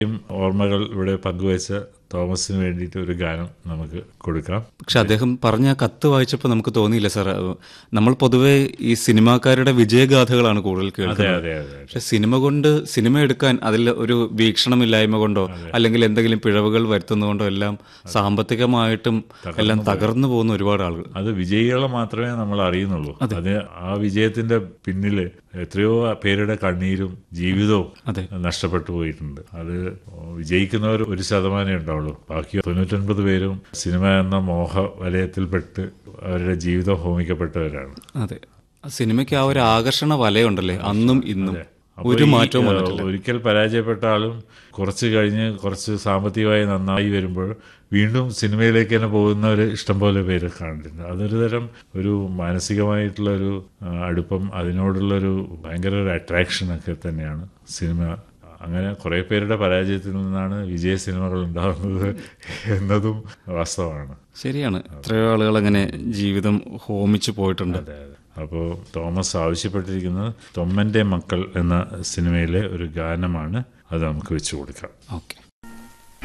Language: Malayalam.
ഓർമ്മകൾ ഇവിടെ പങ്കുവച്ച തോമസിന് വേണ്ടിയിട്ട് ഒരു ഗാനം നമുക്ക് കൊടുക്കാം പക്ഷെ അദ്ദേഹം പറഞ്ഞ ആ കത്ത് വായിച്ചപ്പോൾ നമുക്ക് തോന്നിയില്ല സാർ നമ്മൾ പൊതുവേ ഈ സിനിമാക്കാരുടെ വിജയഗാഥകളാണ് കൂടുതൽ അതെ കേൾക്കുന്നത് അതെ അതെ പക്ഷെ സിനിമ കൊണ്ട് സിനിമ എടുക്കാൻ അതിൽ ഒരു വീക്ഷണമില്ലായ്മ കൊണ്ടോ അല്ലെങ്കിൽ എന്തെങ്കിലും പിഴവുകൾ വരുത്തുന്നതുകൊണ്ടോ എല്ലാം സാമ്പത്തികമായിട്ടും എല്ലാം തകർന്നു പോകുന്ന ഒരുപാട് ആളുകൾ അത് വിജയികളെ മാത്രമേ നമ്മൾ അറിയുന്നുള്ളൂ അത് ആ വിജയത്തിന്റെ പിന്നില് എത്രയോ പേരുടെ കണ്ണീരും ജീവിതവും അതെ. നഷ്ടപ്പെട്ടു പോയിട്ടുണ്ട് അത് വിജയിക്കുന്നവർ ഒരു ശതമാനമേ ഉണ്ടാവുള്ളൂ ബാക്കി തൊണ്ണൂറ്റൊൻപത് പേരും സിനിമ എന്ന മോഹ വലയത്തിൽപ്പെട്ട് അവരുടെ ജീവിതം ഹോമിക്കപ്പെട്ടവരാണ് അതെ ആ സിനിമയ്ക്ക് ആ ഒരു ആകർഷണ വലയുണ്ടല്ലേ അന്നും ഇന്നും അപ്പൊ ഒരു ഈ, മാറ്റവും ഏഹ്, വന്നിട്ടില്ല ഒരിക്കൽ പരാജയപ്പെട്ട ആളും കുറച്ച് കഴിഞ്ഞ് കുറച്ച് സാമ്പത്തികമായി നന്നായി വരുമ്പോൾ വീണ്ടും സിനിമയിലേക്ക് തന്നെ പോകുന്നവർ ഇഷ്ടംപോലെ പേര് കാണുന്നുണ്ട് അതൊരു തരം ഒരു മാനസികമായിട്ടുള്ള ഒരു ആ, അടുപ്പം അതിനോടുള്ളൊരു ഭയങ്കര ഒരു അട്രാക്ഷൻ ഒക്കെ തന്നെയാണ് സിനിമ അങ്ങനെ കുറേ പേരുടെ പരാജയത്തിൽ നിന്നാണ് വിജയ സിനിമകൾ ഉണ്ടാകുന്നത് എന്നതും വാസ്തവമാണ് ശരിയാണ് എത്രയോ ആളുകൾ അങ്ങനെ ജീവിതം ഹോമിച്ചു പോയിട്ടുണ്ട് അതെ അതെ അപ്പോൾ തോമസ് ആവശ്യപ്പെട്ടിരിക്കുന്നത് തൊമ്മൻ്റെ മക്കൾ എന്ന സിനിമയിലെ ഒരു ഗാനമാണ് അത് നമുക്ക് വെച്ചു കൊടുക്കാം ഓക്കെ